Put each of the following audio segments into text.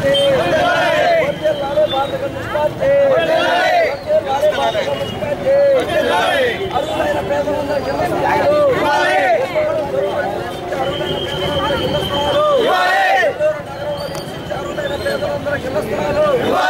Party వర్ధిల్లాలి భారత communist party వర్ధిల్లాలి భారత కమ్యూనిస్ట్ పార్టీ అర్హులైన పేదలందరికీ ఇళ్ల స్థలాలు అర్హులైన పేదలందరికీ ఇళ్ల స్థలాలు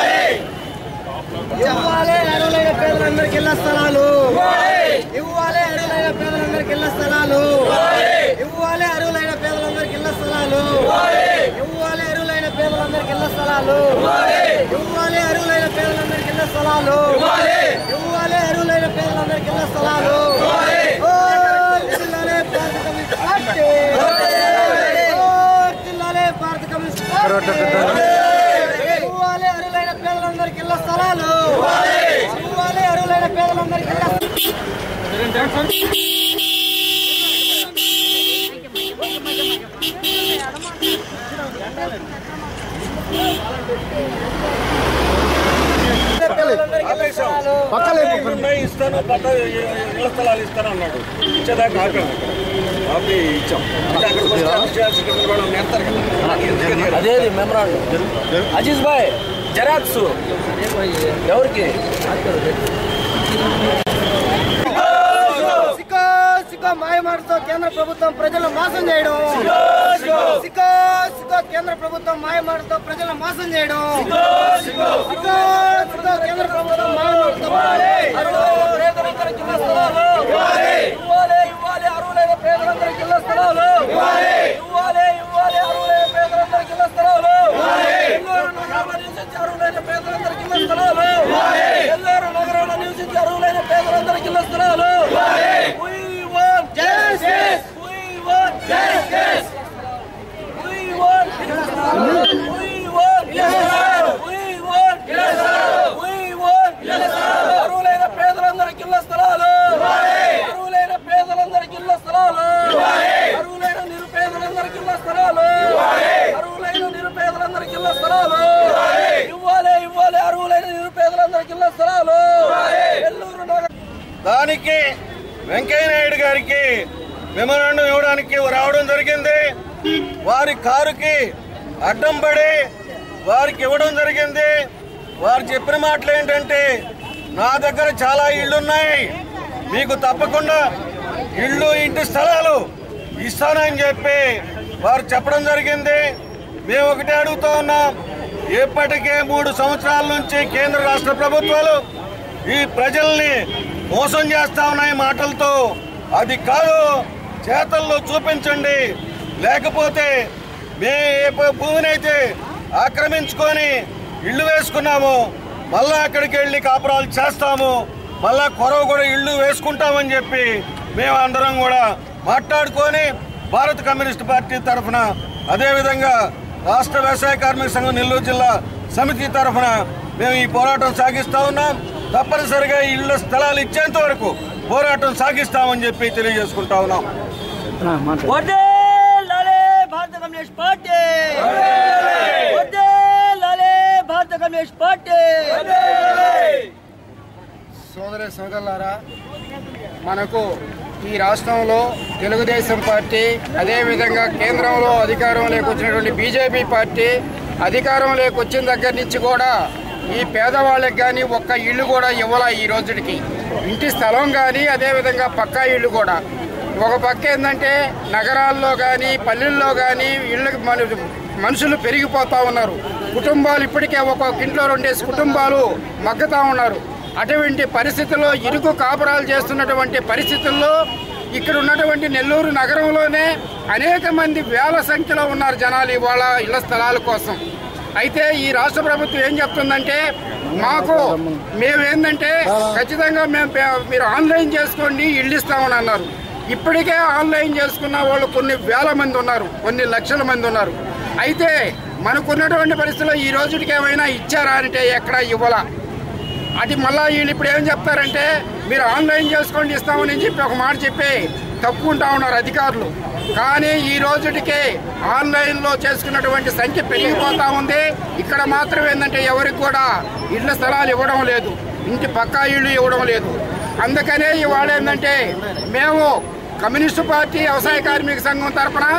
ఇవ్వాలి అరువులైన పేదలందరికీ ఇళ్ల స్థలాలు ఇవ్వాలి అరువులైన పేదలందరికీ ఇళ్ల స్థలాలు ఇవ్వాలి అరువులైన పేదలందరికీ ఇళ్ల స్థలాలు ఇవ్వాలి అరువులైన పేదలందరికీ ఇళ్ల స్థలాలు ఇవ్వాలి అరువులైన పేదలందరికీ ఇళ్ల స్థలాలు ఇవ్వాలి అరువులైన పేదలందరికీ ఇళ్ల స్థలాలు ఓ జిల్లాలే భారత కమ్యూనిస్ట్ పార్టీ ఓ జిల్లాలే భారత కమ్యూనిస్ట్ పార్టీ ఇవ్వాలి అరువులైన పేదలందరికీ ఇళ్ల స్థలాలు ఇవ్వాలి అరువులైన పేదలందరికీ ఇళ్ల ఉన్నాయి ఇస్తాను పట్ట ఇళ్ల స్థలాలు ఇస్తాను అన్నాడు ఇచ్చేదాకా ఆపాము ఆపి ఇచ్చాం అంటే అక్కడికి వస్తే అన్ని చేయాల్సిన కింద కూడా నేర్తారు కదా అదేది మెమరాండం అజీజ్ భాయ్ జెరాక్స్ ఎవరికి సిక్కో సిక్కో మాయమాటతో కేంద్ర ప్రభుత్వం ప్రజలను మోసం చేయడం సిక్కో సిక్కో కేంద్ర ప్రభుత్వం మాయమాటతో ప్రజలను మోసం చేయడం సిక్కో సిక్కో కేంద్ర ప్రభుత్వం మాయమాటతో పేదలందరికీ ఇళ్ల స్థలాలు ఇవ్వాలి ఇవ్వాలి అర్హులైన పేదలందరికీ ఇళ్ల స్థలాలు ఇవ్వాలి ఇవ్వాలి అర్హులైన పేదలందరికీ ఇళ్ల స్థలాలు ఎల్లూరు నగరంలో నివసించే అర్హులైన పేదలందరికీ ఇళ్ల స్థలాలు ఎల్లూరు నగరంలో నివసించే అర్హులైన పేదలందరికీ ఇళ్ల స్థలాలు We want justice. We want justice. We want We want We want We want అర్హులైన పేదలందరికీ ఇళ్ల స్థలాలు అర్హులైన పేదలందరికీ ఇళ్ల స్థలాలు అర్హులైన నిరుపేదలందరికీ ఇళ్ల స్థలాలు అర్హులైన నిరుపేదలందరికీ ఇళ్ల స్థలాలు ఇవ్వాలి ఇవ్వాలి అర్హులైన నిరుపేదలందరికీ ఇళ్ల స్థలాలు ఎల్లూరు నగర దానికి వెంకయ్య నాయుడు గారికి మెమరాండం ఇవ్వడానికి రావడం జరిగింది వారి కారుకి అడ్డం పడి వారికి ఇవ్వడం జరిగింది వారు చెప్పిన మాటలు ఏంటంటే నా దగ్గర చాలా ఇళ్ళు ఉన్నాయి మీకు తప్పకుండా ఇళ్ళు ఇంటి స్థలాలు ఇస్తానని చెప్పి వారు చెప్పడం జరిగింది మేము ఒకటే అడుగుతూ ఉన్నాం ఇప్పటికే మూడు సంవత్సరాల నుంచి కేంద్ర రాష్ట్ర ప్రభుత్వాలు ఈ ప్రజల్ని మోసం చేస్తా ఉన్నాయి మాటలతో అది కాదు చేతల్లో చూపించండి లేకపోతే మే ఏ భూ- భూమినైతే ఆక్రమించుకొని ఇల్లు వేసుకున్నాము మళ్ళా అక్కడికి వెళ్ళి కాపురాలు చేస్తాము మళ్ళా కొరవ కూడా ఇల్లు వేసుకుంటామని చెప్పి మేము అందరం కూడా మాట్లాడుకొని భారత కమ్యూనిస్ట్ పార్టీ తరఫున అదేవిధంగా రాష్ట్ర వ్యవసాయ కార్మిక సంఘం నెల్లూరు జిల్లా సమితి తరఫున మేము ఈ పోరాటం సాగిస్తా ఉన్నాం తప్పనిసరిగా ఈ ఇళ్ల స్థలాలు ఇచ్చేంత వరకు పోరాటం సాగిస్తామని చెప్పి తెలియజేసుకుంటా ఉన్నాం వర్ధిల్లాలి భారత కమ్యూనిస్ట్ పార్టీ వర్ధిల్లాలి భారత కమ్యూనిస్ట్ పార్టీ సోదర సోదరులారా మనకు ఈ రాష్ట్రంలో తెలుగుదేశం పార్టీ అదేవిధంగా కేంద్రంలో అధికారంలోకి వచ్చినటువంటి బీజేపీ పార్టీ అధికారంలోకి వచ్చిన దగ్గర నుంచి కూడా ఈ పేదవాళ్ళకి కానీ ఒక్క ఇల్లు కూడా ఇవ్వాల ఈ రోజుకి ఇంటి స్థలం కానీ అదేవిధంగా పక్కా ఇల్లు కూడా ఒక పక్క ఏంటంటే నగరాల్లో కానీ పల్లెల్లో కానీ ఇళ్ళకి మన మనుషులు పెరిగిపోతా ఉన్నారు కుటుంబాలు ఇప్పటికే ఒక్కొక్క ఇంట్లో రెండేసి కుటుంబాలు మగ్గుతా ఉన్నారు అటువంటి పరిస్థితుల్లో ఇరుకు కాపురాలు చేస్తున్నటువంటి పరిస్థితుల్లో ఇక్కడ ఉన్నటువంటి నెల్లూరు నగరంలోనే అనేక మంది వేల సంఖ్యలో ఉన్నారు జనాలు ఇవాళ ఇళ్ల స్థలాల కోసం అయితే ఈ రాష్ట్ర ప్రభుత్వం ఏం చెప్తుందంటే మాకు మేమేందంటే ఖచ్చితంగా మేము పే- మీరు ఆన్లైన్ చేసుకోండి ఇల్లు ఇస్తామని అన్నారు ఇప్పటికే ఆన్లైన్ చేసుకున్న వాళ్ళు కొన్ని వేల మంది ఉన్నారు కొన్ని లక్షల మంది ఉన్నారు అయితే మనకున్నటువంటి పరిస్థితుల్లో ఈ రోజుకి ఏమైనా ఇచ్చారా అంటే ఎక్కడ ఇవ్వాల అది మళ్ళా వీళ్ళు ఇప్పుడు ఏం చెప్తారంటే మీరు ఆన్లైన్ చేసుకోండి ఇస్తామని చెప్పి ఒక మాట చెప్పి తప్పుకుంటా ఉన్నారు అధికారులు కానీ ఈ రోజుటికే ఆన్లైన్లో చేసుకున్నటువంటి సంఖ్య పెరిగిపోతా ఉంది ఇక్కడ మాత్రం ఏంటంటే ఎవరికి కూడా ఇళ్ల స్థలాలు ఇవ్వడం లేదు ఇంటి పక్కా ఇళ్ళు ఇవ్వడం లేదు అందుకనే ఇవాళ ఏంటంటే మేము కమ్యూనిస్టు పార్టీ వ్యవసాయ కార్మిక సంఘం తరఫున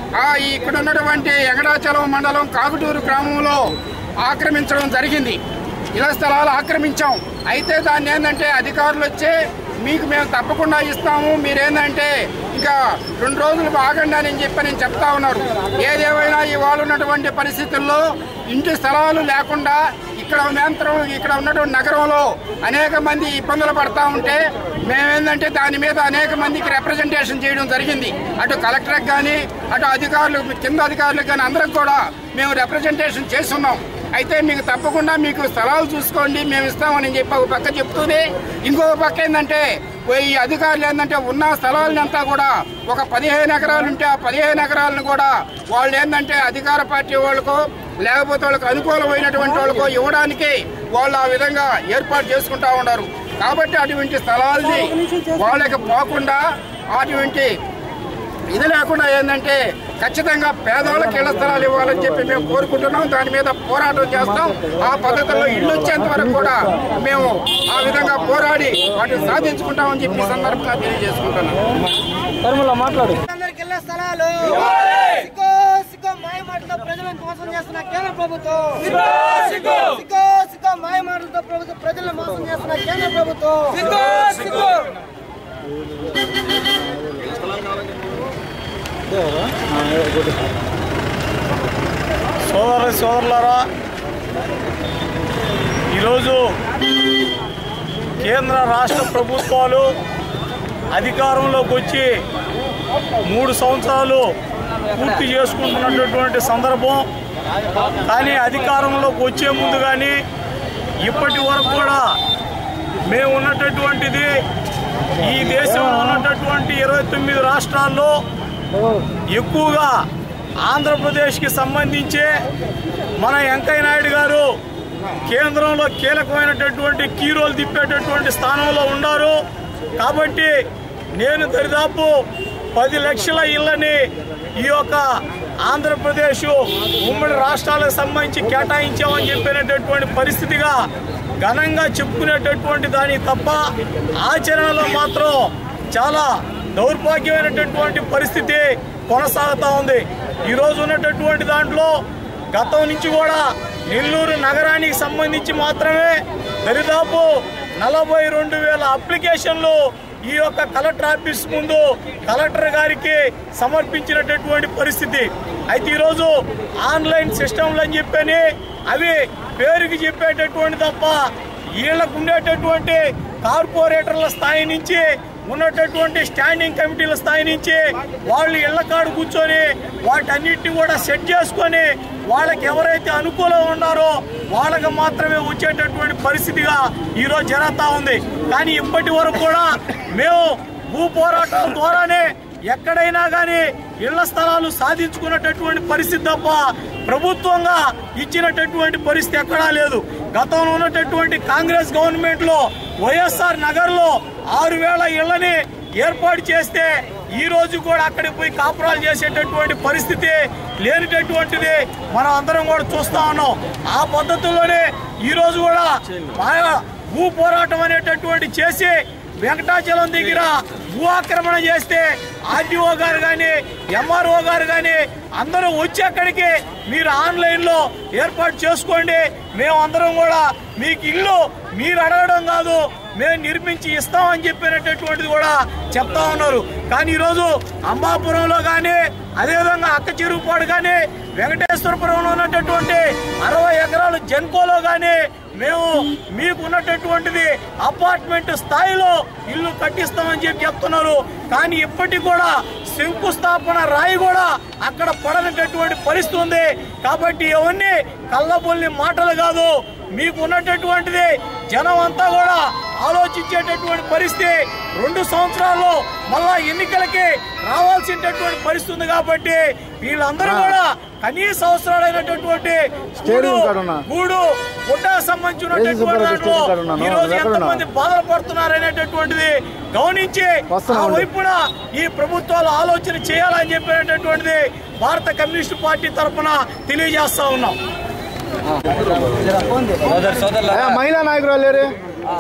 ఆ ఈ ఇక్కడ ఉన్నటువంటి వెంకటాచలం మండలం కాకుటూరు గ్రామంలో ఆక్రమించడం జరిగింది ఇళ్ల స్థలాలు ఆక్రమించాం అయితే దాన్ని ఏంటంటే అధికారులు వచ్చి మీకు మేము తప్పకుండా ఇస్తాము మీరేందంటే ఇంకా రెండు రోజులు ఆగండి అని చెప్పి నేను చెప్తా ఉన్నారు ఏదేమైనా ఇవాళ ఉన్నటువంటి పరిస్థితుల్లో ఇంటి స్థలాలు లేకుండా ఇక్కడ మాత్రం ఇక్కడ ఉన్నటువంటి నగరంలో అనేక మంది ఇబ్బందులు పడతా ఉంటే మేమేందంటే దాని మీద అనేక మందికి రిప్రజెంటేషన్ చేయడం జరిగింది అటు కలెక్టర్కి కానీ అటు అధికారులు కింద అధికారులకు కానీ అందరికి కూడా మేము రిప్రజెంటేషన్ చేస్తున్నాం అయితే మీకు తప్పకుండా మీకు స్థలాలు చూసుకోండి మేము ఇస్తామని చెప్పి ఒక పక్క చెప్తూనే ఇంకొక పక్క ఏంటంటే ఈ అధికారులు ఏంటంటే ఉన్న స్థలాలని అంతా కూడా ఒక పదిహేను ఎకరాలు ఉంటే ఆ పదిహేను ఎకరాలను కూడా వాళ్ళు ఏంటంటే అధికార పార్టీ వాళ్ళకు లేకపోతే వాళ్ళకు అనుకూలమైనటువంటి వాళ్ళకు ఇవ్వడానికి వాళ్ళు ఆ విధంగా ఏర్పాటు చేసుకుంటా ఉన్నారు కాబట్టి అటువంటి స్థలాల్ని వాళ్ళకి పోకుండా అటువంటి ఇది లేకుండా ఏంటంటే ఖచ్చితంగా పేదవాళ్ళకి ఇళ్ల స్థలాలు ఇవ్వాలని చెప్పి మేము కోరుకుంటున్నాం దాని మీద పోరాటం చేస్తాం ఆ పద్ధతిలో ఇల్లు వచ్చేంత వరకు కూడా మేము ఆ విధంగా పోరాడి వాటిని సాధించుకుంటామని చెప్పి ఈ సందర్భంగా తెలియజేసుకుంటున్నాం అందరికి ఇళ్ల స్థలాలు సిగ్గో సిగ్గో మాయ మాటలతో ప్రజలను మోసం చేస్తున్న కేంద్ర ప్రభుత్వం సిగ్గో సిగ్గో మాయ మాటలతో ప్రభుత్వం ప్రజలను మోసం చేస్తున్న కేంద్ర ప్రభుత్వం సోదర సోదరులారా ఈరోజు కేంద్ర రాష్ట్ర ప్రభుత్వాలు అధికారంలోకి వచ్చి మూడు సంవత్సరాలు పూర్తి చేసుకుంటున్నటువంటి సందర్భం కానీ అధికారంలోకి వచ్చే ముందు కానీ ఇప్పటి వరకు కూడా మేము ఉన్నటటువంటిది ఈ దేశంలో ఉన్నటటువంటి ఇరవై తొమ్మిది రాష్ట్రాల్లో ఎక్కువగా ఆంధ్రప్రదేశ్కి సంబంధించి మన వెంకయ్య నాయుడు గారు కేంద్రంలో కీలకమైనటువంటి కీరోలు తిప్పేటటువంటి స్థానంలో ఉన్నారు కాబట్టి నేను దరిదాపు పది లక్షల ఇళ్ళని ఈ యొక్క ఆంధ్రప్రదేశ్ ఉమ్మడి రాష్ట్రాలకు సంబంధించి కేటాయించామని చెప్పినటువంటి పరిస్థితిగా ఘనంగా చెప్పుకునేటటువంటి దాని తప్ప ఆచరణలో మాత్రం చాలా దౌర్భాగ్యమైనటువంటి పరిస్థితి కొనసాగుతూ ఉంది ఈరోజు ఉన్నటువంటి దాంట్లో గతం నుంచి కూడా నెల్లూరు నగరానికి సంబంధించి మాత్రమే దరిదాపు నలభై రెండు వేల అప్లికేషన్లు ఈ యొక్క కలెక్టర్ ఆఫీస్ ముందు కలెక్టర్ గారికి సమర్పించినటువంటి పరిస్థితి అయితే ఈరోజు ఆన్లైన్ సిస్టంలు అని చెప్పని అవి పేరుకి చెప్పేటటువంటి తప్ప వీళ్ళకు ఉండేటటువంటి కార్పొరేటర్ల స్థాయి నుంచి ఉన్నటటువంటి స్టాండింగ్ కమిటీల స్థాయి నుంచి వాళ్ళు ఇళ్ల కాడు కూర్చొని వాటన్నిటిని కూడా సెట్ చేసుకొని వాళ్ళకి ఎవరైతే అనుకూలం ఉన్నారో వాళ్ళకి మాత్రమే వచ్చేటటువంటి పరిస్థితిగా ఈరోజు జరుగుతూ ఉంది కానీ ఇప్పటి వరకు కూడా మేము భూ పోరాటం ద్వారానే ఎక్కడైనా కానీ ఇళ్ల స్థలాలు సాధించుకున్నటువంటి పరిస్థితి తప్ప ప్రభుత్వంగా ఇచ్చినటువంటి పరిస్థితి ఎక్కడా లేదు గతంలో ఉన్నటువంటి కాంగ్రెస్ గవర్నమెంట్ లో వైఎస్ఆర్ నగర్ లో ఆరు వేల ఇళ్లని ఏర్పాటు చేస్తే ఈ రోజు కూడా అక్కడికి పోయి కాపురాలు చేసేటటువంటి పరిస్థితి లేనిటటువంటిది మనం అందరం కూడా చూస్తా ఉన్నాం ఆ పద్ధతుల్లోనే ఈ రోజు కూడా బాగా భూ పోరాటం అనేటటువంటి చేసి వెంకటాచలం దగ్గర భూ ఆక్రమణ చేస్తే ఆర్డీఓ గారు కానీ ఎంఆర్ఓ గారు కానీ అందరూ వచ్చి అక్కడికి మీరు ఆన్లైన్లో ఏర్పాటు చేసుకోండి మేము అందరం కూడా మీకు ఇల్లు మీరు అడగడం కాదు మేము నిర్మించి ఇస్తామని చెప్పినటువంటిది కూడా చెప్తా ఉన్నారు కానీ ఈరోజు అంబాపురంలో కానీ అదేవిధంగా అక్క చెరువుపాడు కానీ వెంకటేశ్వరపురంలో ఉన్నటువంటి అరవై ఎకరాలు జెన్కోలో కానీ మేము మీకు ఉన్నటటువంటిది అపార్ట్మెంట్ స్థాయిలో ఇల్లు కట్టిస్తామని చెప్పి చెప్తున్నారు కానీ ఇప్పటికి కూడా శంకుస్థాపన రాయి కూడా అక్కడ పడనటువంటి పరిస్థితి ఉంది కాబట్టి ఇవన్నీ కళ్ళబొల్లి మాటలు కాదు మీకు ఉన్నటటువంటిది జనం అంతా కూడా ఆలోచించేటటువంటి పరిస్థితి రెండు సంవత్సరాల్లో మళ్ళా ఎన్నికలకి రావాల్సినటువంటి పరిస్థితి ఉంది కాబట్టి వీళ్ళందరూ కూడా కనీస అవసరాలైనటువంటి గూడు గూడు గుడ్డ సంబంధించినటువంటి దాంట్లో ఈ రోజు ఎంతమంది బాధలు పడుతున్నారు అనేటటువంటిది గమనించి ఆ వైపున ఈ ప్రభుత్వాలు ఆలోచన చేయాలని చెప్పినటువంటిది భారత కమ్యూనిస్ట్ పార్టీ తరఫున తెలియజేస్తా ఉన్నాం సోదరు సోదరుల మహిళా నాయకురాలు లేరు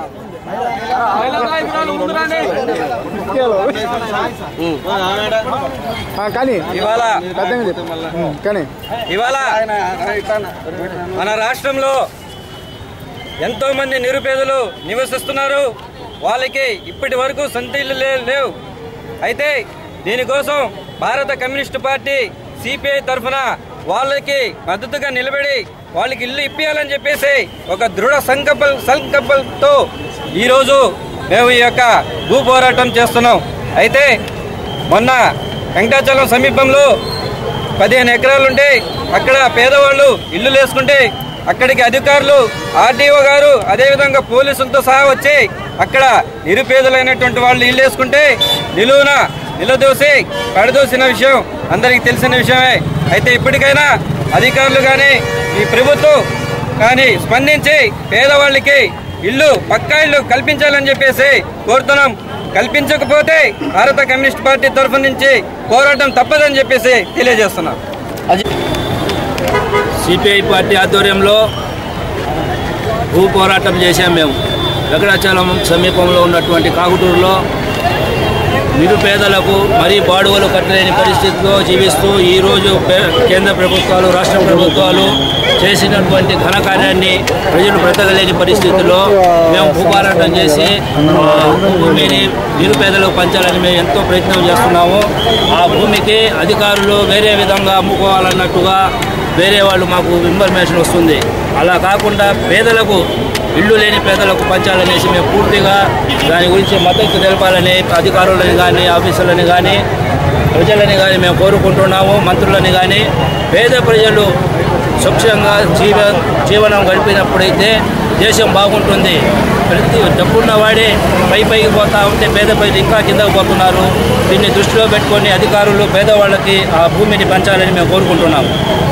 కానీ ఇవాళ కానీ ఇవాళ మన రాష్ట్రంలో ఎంతో మంది నిరుపేదలు నివసిస్తున్నారు వాళ్ళకి ఇప్పటి వరకు సొంత ఇల్లు లే- లేవు అయితే దీనికోసం భారత కమ్యూనిస్టు పార్టీ సిపిఐ తరఫున వాళ్ళకి మద్దతుగా నిలబడి వాళ్ళకి ఇల్లు ఇప్పించాలని చెప్పేసి ఒక దృఢ సంకల్ప సంకల్పంతో ఈరోజు మేము ఈ యొక్క భూ పోరాటం చేస్తున్నాం అయితే మొన్న వెంకటాచలం సమీపంలో పదిహేను ఎకరాలుంటే అక్కడ పేదవాళ్ళు ఇల్లు వేసుకుంటే అక్కడికి అధికారులు ఆర్డీఓ గారు అదేవిధంగా పోలీసులతో సహా వచ్చి అక్కడ నిరుపేదలైనటువంటి వాళ్ళు ఇల్లు వేసుకుంటే నిలువున నిలదోసి పడదోసిన విషయం అందరికీ తెలిసిన విషయమే అయితే ఇప్పటికైనా అధికారులు కానీ ఈ ప్రభుత్వం కానీ స్పందించి పేదవాళ్ళకి ఇల్లు పక్కా ఇల్లు కల్పించాలని చెప్పేసి కోరుతున్నాం కల్పించకపోతే భారత కమ్యూనిస్ట్ పార్టీ తరఫు నుంచి పోరాటం తప్పదని చెప్పేసి తెలియజేస్తున్నాం సిపిఐ పార్టీ ఆధ్వర్యంలో భూ పోరాటం చేశాం మేము వెంకటాచలం సమీపంలో ఉన్నటువంటి కాకుటూరులో నిరుపేదలకు మరీ బాడుగలు కట్టలేని పరిస్థితిలో జీవిస్తూ ఈరోజు పే- కేంద్ర ప్రభుత్వాలు రాష్ట్ర ప్రభుత్వాలు చేసినటువంటి ఘనకార్యాన్ని ప్రజలు బ్రతకలేని పరిస్థితుల్లో మేము భూపోరాటం చేసి ఆ భూమిని నిరుపేదలకు పంచాలని మేము ఎంతో ప్రయత్నం చేస్తున్నాము ఆ భూమికి అధికారులు వేరే విధంగా అమ్ముకోవాలన్నట్టుగా వేరే వాళ్ళు మాకు ఇన్ఫర్మేషన్ వస్తుంది అలా కాకుండా పేదలకు ఇల్లు లేని పేదలకు పంచాలనేసి మేము పూర్తిగా దాని గురించి మద్దతు తెలపాలని అధికారులని కానీ ఆఫీసులని కానీ ప్రజలని కానీ మేము కోరుకుంటున్నాము మంత్రులని కానీ పేద ప్రజలు సుక్షంగా జీవ జీవనం గడిపినప్పుడైతే దేశం బాగుంటుంది ప్రతి డబ్బున్న వాడే పై పైకి పోతా ఉంటే పేద ప్రజలు ఇంకా కిందకు పోతున్నారు దీన్ని దృష్టిలో పెట్టుకొని అధికారులు పేదవాళ్ళకి ఆ భూమిని పంచాలని మేము కోరుకుంటున్నాము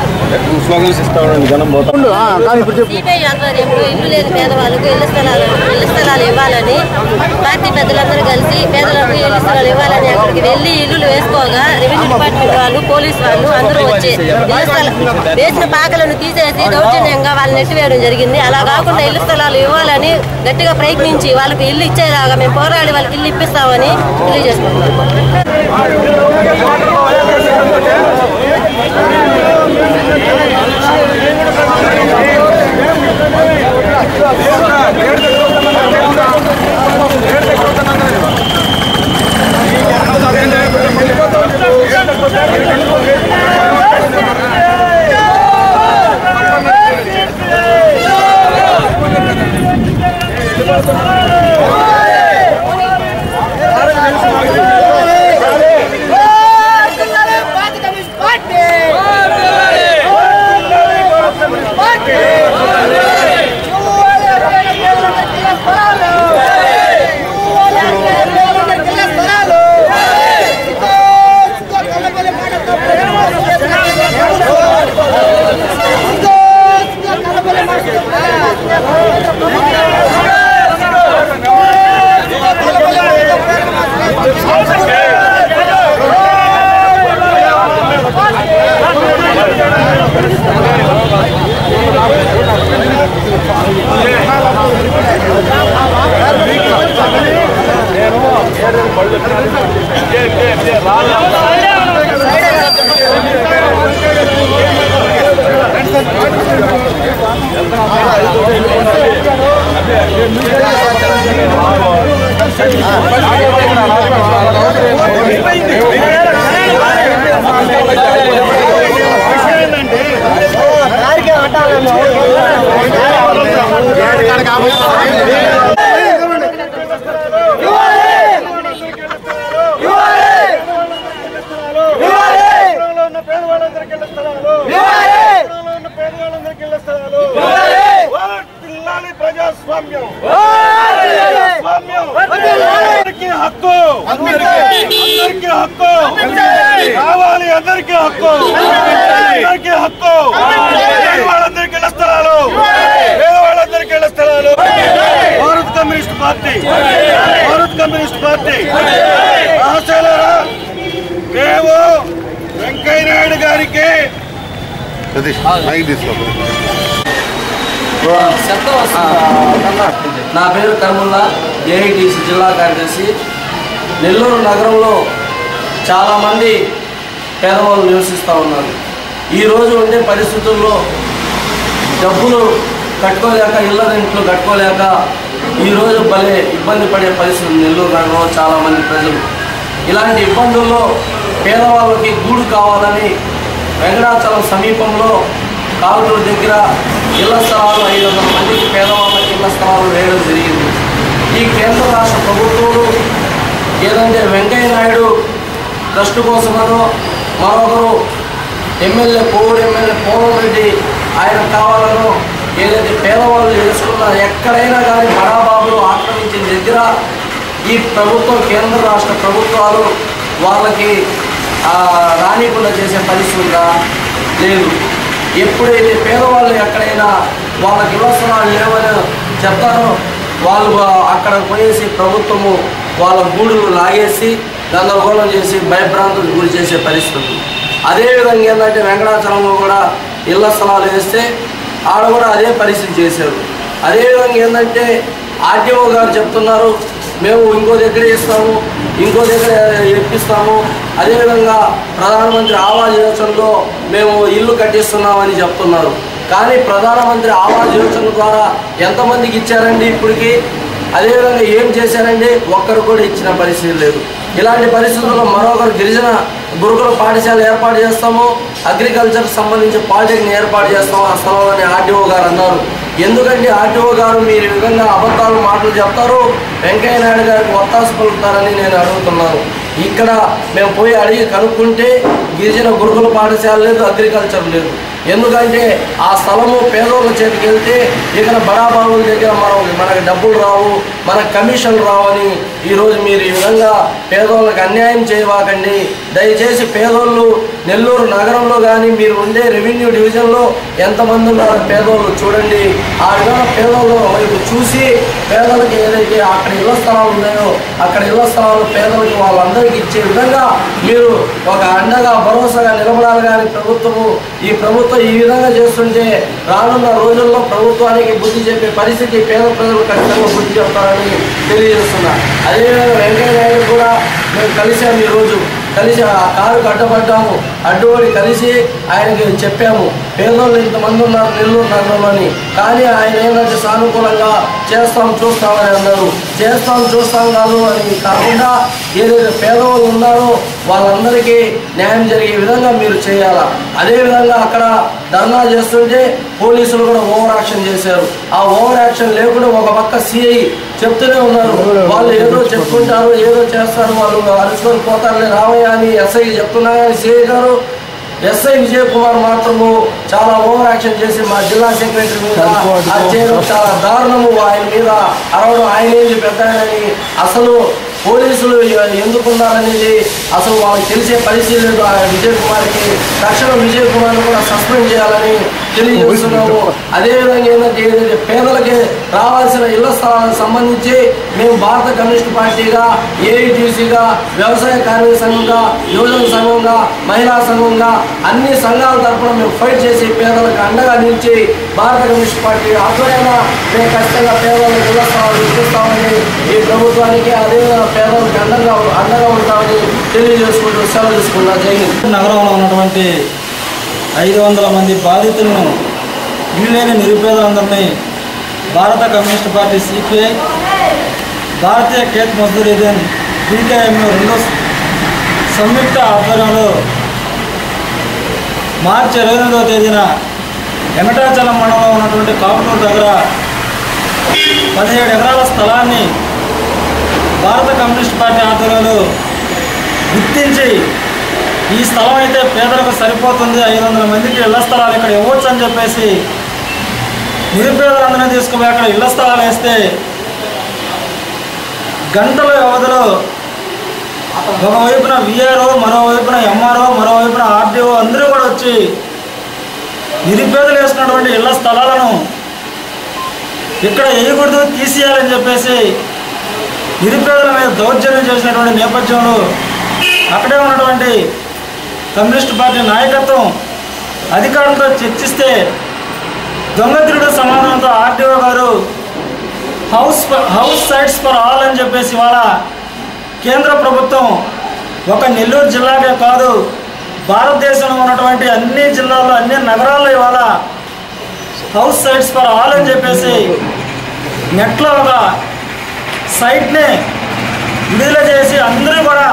సిపిఐ ఆధ్వర్యంలో ఇల్లు లేని పేదవాళ్ళకు ఇళ్ల స్థలాలు ఇళ్ల స్థలాలు ఇవ్వాలని పార్టీ పెద్దలందరూ కలిసి పేదలకు ఇళ్ల స్థలాలు ఇవ్వాలని అక్కడికి వెళ్ళి ఇల్లులు వేసుకోగా రెవెన్యూ డిపార్ట్మెంట్ వాళ్ళు పోలీస్ వాళ్ళు అందరూ వచ్చి ఇళ్ల స్థలం వేసిన పాకలను తీసేసి దౌర్జన్యంగా వాళ్ళని నెట్టివేయడం జరిగింది అలా కాకుండా ఇళ్ల స్థలాలు ఇవ్వాలని గట్టిగా ప్రయత్నించి వాళ్ళకి ఇల్లు ఇచ్చేలాగా మేము పోరాడి వాళ్ళకి ఇల్లు ఇప్పిస్తామని తెలియజేసుకుంటున్నాం ప్రజాస్వామ్యం అందరికీ హక్కు అందరికీ హక్కు కావాలి అందరికీ హక్కు అందరికీ హక్కు వాళ్ళందరికీ ఇళ్ల స్థలాలు పేదవాళ్ళందరికీ ఇళ్ల స్థలాలు Bharat communist party Bharat communist party ఆశలరా మేము వెంకయ్య నాయుడు గారికి నా పేరు కర్ముల్లా ఏఐటీసీ జిల్లా కార్యదర్శి నెల్లూరు నగరంలో చాలామంది పేదవాళ్ళు నివసిస్తూ ఉన్నారు ఈరోజు ఉండే పరిస్థితుల్లో డబ్బులు కట్టుకోలేక ఇళ్ళ రెంట్లు కట్టుకోలేక ఈరోజు భలే ఇబ్బంది పడే పరిస్థితి ఉంది నెల్లూరు నగరంలో చాలామంది ప్రజలు ఇలాంటి ఇబ్బందుల్లో పేదవాళ్ళకి గూడు కావాలని వెంకటాచలం సమీపంలో కాలువల దగ్గర ఇళ్ల స్థలాలు ఐదు వందల మందికి పేదవాళ్ళకి ఇళ్ల స్థలాలు వేయడం జరిగింది ఈ కేంద్ర రాష్ట్ర ప్రభుత్వాలు ఏదంటే వెంకయ్య నాయుడు ట్రస్ట్ కోసమనో మరొకరు MLA Covid MLA Pawan Reddy ఆయన కావాలనో ఏదైతే పేదవాళ్ళు చేసుకున్న ఎక్కడైనా కానీ బడాబాబులు ఆక్రమించిన దగ్గర ఈ ప్రభుత్వం కేంద్ర రాష్ట్ర ప్రభుత్వాలు వాళ్ళకి ఆ, రానికుండా చేసే పరిస్థితి ఉందా లేదు ఎప్పుడైతే పేదవాళ్ళు ఎక్కడైనా వాళ్ళకి ఇవ్వసరాలు లేవని చెప్తారో వాళ్ళు అక్కడ పోయేసి ప్రభుత్వము వాళ్ళ గూడులు లాగేసి గందరగోళం చేసి భయభ్రాంతులకు గురి చేసే పరిస్థితి ఉంది. అదేవిధంగా ఏంటంటే వెంకటాచలంలో కూడా ఇళ్ల స్థలాలు వేస్తే ఆడ కూడా అదే పరిస్థితి చేశారు అదేవిధంగా ఏంటంటే ఆర్టీఓ గారు చెప్తున్నారు మేము ఇంకో దగ్గర ఇస్తాము ఇంకో దగ్గర ఇప్పిస్తాము అదేవిధంగా ప్రధానమంత్రి ఆవాస్ యోజనలో మేము ఇల్లు కట్టిస్తున్నామని చెప్తున్నారు కానీ ప్రధానమంత్రి ఆవాస్ యోజన ద్వారా ఎంతమందికి ఇచ్చారండి ఇప్పటికి అదేవిధంగా ఏం చేశారండి ఒక్కరు కూడా ఇచ్చిన పరిస్థితి లేదు ఇలాంటి పరిస్థితుల్లో మరొకరు గిరిజన గురుకుల పాఠశాల ఏర్పాటు చేస్తాము అగ్రికల్చర్ సంబంధించి పాలిటెక్నిక్ ఏర్పాటు చేస్తాము ఆ స్థలంలోని ఆర్టీఓ గారు అన్నారు ఎందుకంటే ఆర్టీఓ గారు మీరు ఈ విధంగా అబద్ధాలు మాటలు చెప్తారు వెంకయ్య నాయుడు గారికి ఒత్తాసు పలుకుతారని నేను అడుగుతున్నాను ఇక్కడ మేము పోయి అడిగి కనుక్కుంటే గిరిజన గురుకుల పాఠశాల లేదు అగ్రికల్చర్ లేదు ఎందుకంటే ఆ స్థలము పేదోళ్ళ చేతికి వెళ్తే ఇక్కడ బడాబాబుల దగ్గర మనం మనకి డబ్బులు రావు మనకు కమిషన్లు రావని ఈరోజు మీరు ఈ విధంగా పేదోళ్ళకి అన్యాయం చేయవాకండి దయచేసి పేదోళ్ళు నెల్లూరు నగరంలో కానీ మీరు ఉండే రెవెన్యూ డివిజన్లో ఎంతమంది ఉన్నారో పేదోళ్ళు చూడండి ఆ విధంగా పేదోళ్ళ వైపు చూసి పేదలకు ఏదైతే అక్కడ ఇళ్ల స్థలాలు ఉన్నాయో అక్కడ ఇళ్ల స్థలాలు పేదలకు వాళ్ళందరికీ ఇచ్చే విధంగా మీరు ఒక అండగా భరోసాగా నిలబడాలి కానీ ప్రభుత్వము ఈ ప్రభుత్వం ఈ విధంగా చేస్తుంటే రానున్న రోజుల్లో ప్రభుత్వానికి బుద్ధి చెప్పే పరిస్థితి పేద ప్రజలు ఖచ్చితంగా బుద్ధి చెప్తారని తెలియజేస్తున్నా అదేవిధంగా వెంకయ్య నాయుడు కూడా మేము కలిసాము ఈరోజు కలిసి ఆ కారుకు అడ్డపడ్డాము అడ్డుపడి కలిసి ఆయనకి చెప్పాము పేదోళ్ళు ఇంతమంది ఉన్నారు నెల్లూరు నగరంలోని కానీ ఆయన ఏంటంటే సానుకూలంగా చేస్తాం చూస్తామని అన్నారు చేస్తాం చూస్తాం కాదు అని కాకుండా ఏదైతే పేదవాళ్ళు ఉన్నారో వాళ్ళందరికీ న్యాయం జరిగే విధంగా మీరు చేయాలా అదేవిధంగా అక్కడ ధర్నా చేస్తుంటే పోలీసులు కూడా ఓవర్ యాక్షన్ చేశారు ఆ ఓవర్ యాక్షన్ లేకుండా ఒక పక్క సిఐ చెప్తూనే ఉన్నారు వాళ్ళు ఏదో చెప్పుకుంటారు ఏదో చేస్తారు వాళ్ళు అరుచుకొని పోతారులే రావయ్య అని ఎస్ఐ చెప్తున్నా కానీ సిఐ గారు ఎస్ఐ విజయ్ కుమార్ మాత్రము చాలా ఓవర్ యాక్షన్ చేసి మా జిల్లా సెక్రటరీ మీద అది చేయడం చాలా దారుణము ఆయన మీద అరవడం ఆయన ఏంది పెద్ద ఆయనని అసలు పోలీసులు ఎందుకున్నారనేది అసలు వాళ్ళకి తెలిసే పరిస్థితి లేదు ఆ విజయ్ కుమార్కి తక్షణం విజయ్ కుమార్ని కూడా సస్పెండ్ చేయాలని తెలియజేస్తున్నాము అదేవిధంగా ఏంటంటే ఏదైతే పేదలకి రావాల్సిన ఇళ్ల స్థలాలకు సంబంధించి మేము భారత కమ్యూనిస్ట్ పార్టీగా ఏఐటీసీగా వ్యవసాయ కార్మిక సంఘంగా యువజన సంఘంగా మహిళా సంఘంగా అన్ని సంఘాల తరఫున మేము ఫైట్ చేసి పేదలకు అండగా నిలిచి భారత కమ్యూనిస్ట్ పార్టీ ఆధ్వర్యంగా మేము ఖచ్చితంగా పేదలకు ఇళ్ల స్థలాలు ఇప్పిస్తామని ఈ ప్రభుత్వానికి అదేవిధంగా పేదలకు అండగా అండగా ఉంటామని తెలియజేసుకుంటూ సెలవు తీసుకున్నా జై హింద్ నగరంలో ఉన్నటువంటి ఐదు వందల మంది బాధితులను ఇల్లు లేని నిరుపేదలందరినీ Bharat communist party CPI Bharatiya Khet Mazdoor union BKM రెండో సంయుక్త ఆధ్వర్యంలో మార్చి ఇరవై ఎనిమిదవ తేదీన వెంకటాచలం మండలంలో ఉన్నటువంటి కాపునూరు దగ్గర పదిహేడు ఎకరాల స్థలాన్ని భారత కమ్యూనిస్ట్ పార్టీ ఆధ్వర్యంలో గుర్తించి ఈ స్థలం అయితే పేదలకు సరిపోతుంది ఐదు వందల మందికి ఇళ్ల స్థలాలు ఇక్కడ ఇవ్వచ్చు అని చెప్పేసి నిరుపేదలందరినీ తీసుకుపోయి అక్కడ ఇళ్ల స్థలాలు వేస్తే గంటల వ్యవధిలో ఒకవైపున విఆర్ఓ మరోవైపున ఎంఆర్ఓ మరోవైపున ఆర్డీఓ అందరూ కూడా వచ్చి నిరుపేదలు వేసుకున్నటువంటి ఇళ్ల స్థలాలను ఇక్కడ వేయకూడదు తీసేయాలని చెప్పేసి నిరుపేదల మీద దౌర్జన్యం చేసినటువంటి నేపథ్యంలో అక్కడే ఉన్నటువంటి కమ్యూనిస్ట్ పార్టీ నాయకత్వం అధికారులతో చర్చిస్తే దొంగతిరుడు సమాధానంతో ఆర్టీఓ గారు house house sites for all అని చెప్పేసి ఇవాళ కేంద్ర ప్రభుత్వం ఒక నెల్లూరు జిల్లాకే కాదు భారతదేశంలో ఉన్నటువంటి అన్ని జిల్లాల్లో అన్ని నగరాల్లో ఇవాళ హౌస్ సైట్స్ ఫర్ ఆల్ అని చెప్పేసి నెట్లో ఒక సైట్ని విడుదల చేసి అందరూ కూడా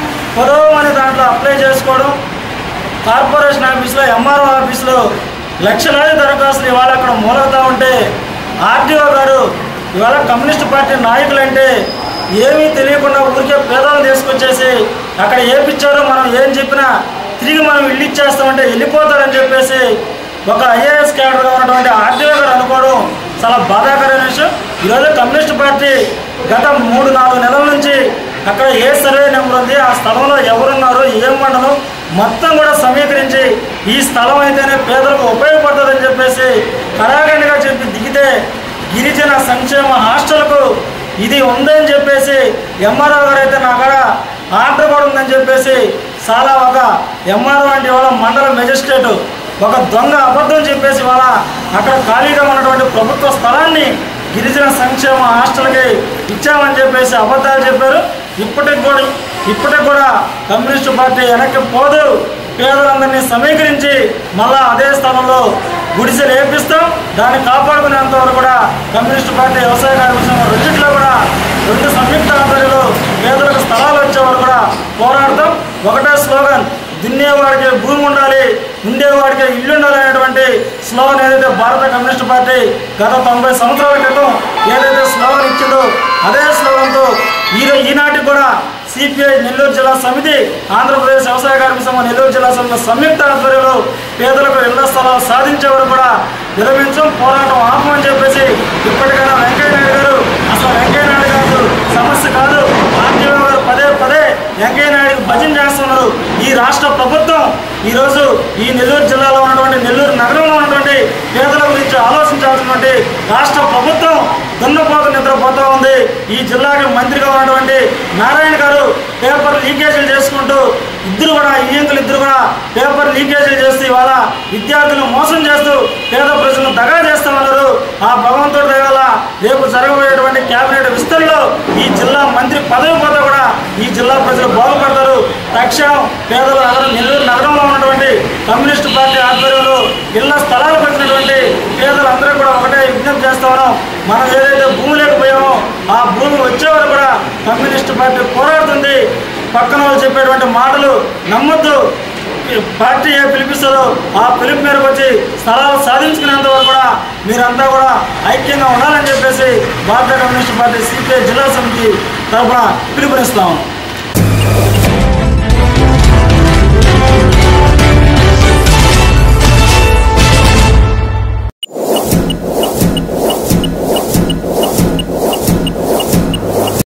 పొడవు అనే దాంట్లో అప్లై చేసుకోవడం కార్పొరేషన్ ఆఫీస్లో ఎంఆర్ఓ ఆఫీస్లో లక్షలాది దరఖాస్తులు ఇవాళ అక్కడ మూలవుతా ఉంటే ఆర్టీఓ గారు ఇవాళ కమ్యూనిస్ట్ పార్టీ నాయకులంటే ఏమీ తెలియకుండా ఊరికే పేదలను తీసుకొచ్చేసి అక్కడ ఏపిచ్చారో మనం ఏం చెప్పినా తిరిగి మనం ఇల్లు ఇచ్చేస్తామంటే వెళ్ళిపోతారని చెప్పేసి ఒక ఐఏఎస్ క్యాడర్గా ఉన్నటువంటి ఆర్టీఓ గారు అనుకోవడం చాలా బాధాకరమైన విషయం ఈరోజు కమ్యూనిస్ట్ పార్టీ గత మూడు నాలుగు నెలల నుంచి అక్కడ ఏ సర్వే నెంబర్ ఉంది ఆ స్థలంలో ఎవరున్నారు ఏం మండలం మొత్తం కూడా సమీకరించి ఈ స్థలం అయితేనే పేదలకు ఉపయోగపడుతుందని చెప్పేసి కరాఖండిగా చెప్పి దిగితే గిరిజన సంక్షేమ హాస్టల్కు ఇది ఉందని చెప్పేసి ఎంఆర్ఓ గారు అయితే నా కాడ ఆర్డర్ కూడా ఉందని చెప్పేసి చాలా ఒక ఎంఆర్ఓ అంటే ఇవాళ మండల మెజిస్ట్రేట్ ఒక దొంగ అబద్ధం చెప్పేసి ఇవాళ అక్కడ ఖాళీగా ఉన్నటువంటి ప్రభుత్వ స్థలాన్ని గిరిజన సంక్షేమ హాస్టల్కి ఇచ్చామని చెప్పేసి అబద్ధాలు చెప్పారు ఇప్పటికి కూడా ఇప్పటికి కూడా కమ్యూనిస్టు పార్టీ వెనక్కి పోదు పేదలందరినీ సమీకరించి మళ్ళా అదే స్థలంలో గుడిసెలు వేపిస్తాం దాన్ని కాపాడుకునేంత వరకు కూడా కమ్యూనిస్టు పార్టీ వ్యవసాయ కార్మిక సంఘం రెండింటిలో కూడా రెండు సంయుక్త ఆధ్వర్యంలో పేదలకు స్థలాలు వచ్చే వరకు కూడా పోరాడతాం ఒకటే స్లోగన్ దున్నేవాడికి భూమి ఉండాలి ఉండేవాడికి ఇల్లు ఉండాలి అనేటువంటి స్లోగన్ ఏదైతే భారత కమ్యూనిస్ట్ పార్టీ గత తొంభై సంవత్సరాల క్రితం ఏదైతే స్లోగన్ ఇచ్చిందో అదే స్లోగన్తో ఈ ఈనాటికి కూడా సిపిఐ నెల్లూరు జిల్లా సమితి ఆంధ్రప్రదేశ్ వ్యవసాయ కార్మిక సంఘం నెల్లూరు జిల్లా సమితి సంయుక్త ఆధ్వర్యంలో పేదలకు ఇళ్ల స్థలాలు సాధించే వరకు కూడా విరమించం పోరాటం ఆపమని చెప్పేసి ఇప్పటికైనా వెంకయ్య నాయుడు గారు అసలు వెంకయ్య నాయుడు గారు సమస్య కాదు ఆర్టీఓ గారు పదే పదే వెంకయ్య నాయుడు భజన చేస్తున్నారు ఈ రాష్ట్ర ప్రభుత్వం ఈరోజు ఈ నెల్లూరు జిల్లాలో ఉన్నటువంటి నెల్లూరు నగరంలో ఉన్నటువంటి పేదల గురించి ఆలోచించాల్సినటువంటి రాష్ట్ర ప్రభుత్వం దున్నపోతు నిద్రపోతూ ఉంది ఈ జిల్లాకి మంత్రిగా ఉన్నటువంటి నారాయణ గారు పేపర్ లీకేజీలు చేసుకుంటూ ఇద్దరు కూడా ఈయంకులు ఇద్దరు కూడా పేపర్ లీకేజీలు చేస్తూ ఇవాళ విద్యార్థులను మోసం చేస్తూ పేద ప్రజలను దగా చేస్తామన్నారు ఆ భగవంతుడి దయ వల్ల రేపు జరగబోయేటువంటి కేబినెట్ విస్తరణలో ఈ జిల్లా మంత్రి పదవి పోతే కూడా ఈ జిల్లా ప్రజలు బాగుపడతారు తక్షణం పేదల నగరం నెల్లూరు నగరంలో ఉన్నటువంటి కమ్యూనిస్ట్ పార్టీ ఆధ్వర్యంలో ఇళ్ల స్థలాలకు వచ్చినటువంటి పేదలందరూ కూడా ఒకటే విజ్ఞప్తి చేస్తా ఉన్నాం మనం ఏదైతే భూమి లేకపోయామో ఆ భూమి వచ్చే వరకు కూడా కమ్యూనిస్ట్ పార్టీ పోరాడుతుంది పక్కన వాళ్ళు చెప్పేటువంటి మాటలు నమ్మొద్దు ఈ పార్టీ ఏ పిలిపిస్తుందో ఆ పిలుపు మేరకు వచ్చి స్థలాలు సాధించుకునేంత వరకు కూడా మీరంతా కూడా ఐక్యంగా ఉండాలని చెప్పేసి భారత కమ్యూనిస్ట్ పార్టీ సిపిఐ జిల్లా సమితి తరఫున పిలుపునిస్తాము